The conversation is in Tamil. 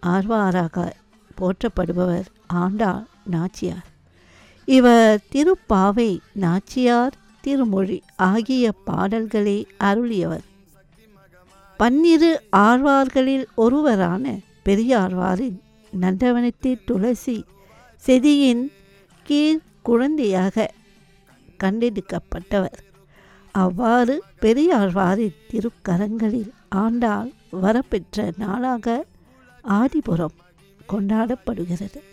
ஆழ்வாராக போற்றப்படுபவர் ஆண்டாள் நாச்சியார் இவர் திருப்பாவை நாச்சியார் திருமொழி ஆகிய பாடல்களை அருளியவர் பன்னிரு ஆழ்வார்களில் ஒருவரான பெரியாழ்வாரின் நந்தவனத்தி துளசி செதியின் கீழ் குழந்தையாக கண்டெடுக்கப்பட்டவர் அவ்வாறு பெரியாழ்வாரின் திருக்கரங்களில் ஆண்டாள் வரப்பெற்ற நாளாக ஆதிபுரம் கொண்டாடப்படுகிறது